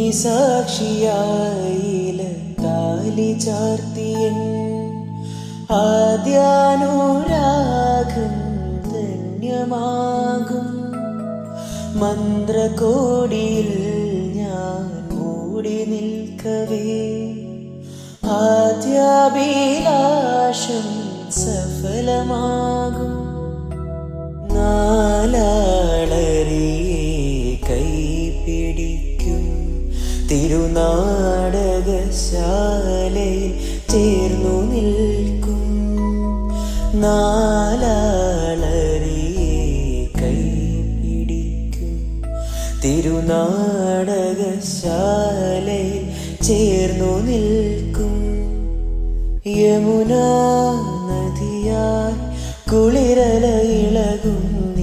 സാക്ഷിയായില താലി ചാർത്തിയൻ ആദ്യാനുരാഗം ധന്യമാകും മന്ത്രകോടിയിൽ ഞാൻ മൂടി നിൽക്കവേ ആദ്യാഭിലാഷം സഫലമാകും നാലാളറിയെ കൈപിടിക്കും തിരുനാടകശാലയിൽ ചേർന്നു നിൽക്കും നാലാളറിയെ കൈപിടിക്കും തിരുനാടകശാലയിൽ ചേർന്നു നിൽക്കും യമുനാ നദിയായി കുളിരല ഇളകും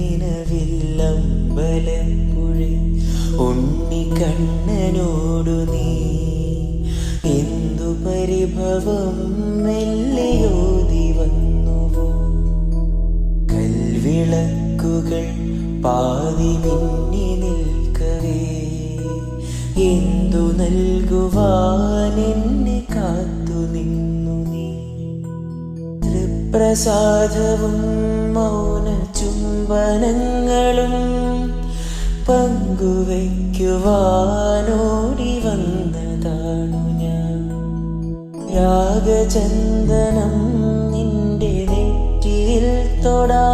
നിലവില്ലമ്പലപ്പുഴി ഉണ്ണിക്കണ്ണനോടു നീ എന്തു പരിഭവം മെല്ലിയോതി വന്നുവോ കൽവിളക്കുകൾ പാതി മിന്നി നിൽക്കവേ എന്തു നൽകുവാൻ എന്നെ കാത്തു നിന്നു നീ തൃപ്രസാദവും മൗന ചുംബനങ്ങളും പങ്കുവയ്ക്കുവാനോടി വന്നതാണു ഞാൻ യാഗചന്ദനം നിന്റെ നെറ്റിയിൽ തൊടാ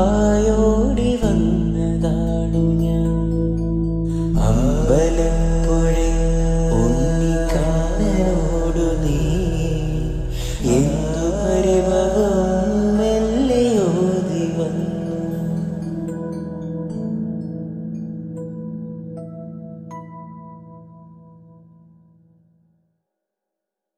ഗോപകന്യയായോടി വന്നതാണു ഞാൻ അമ്പലപ്പുഴ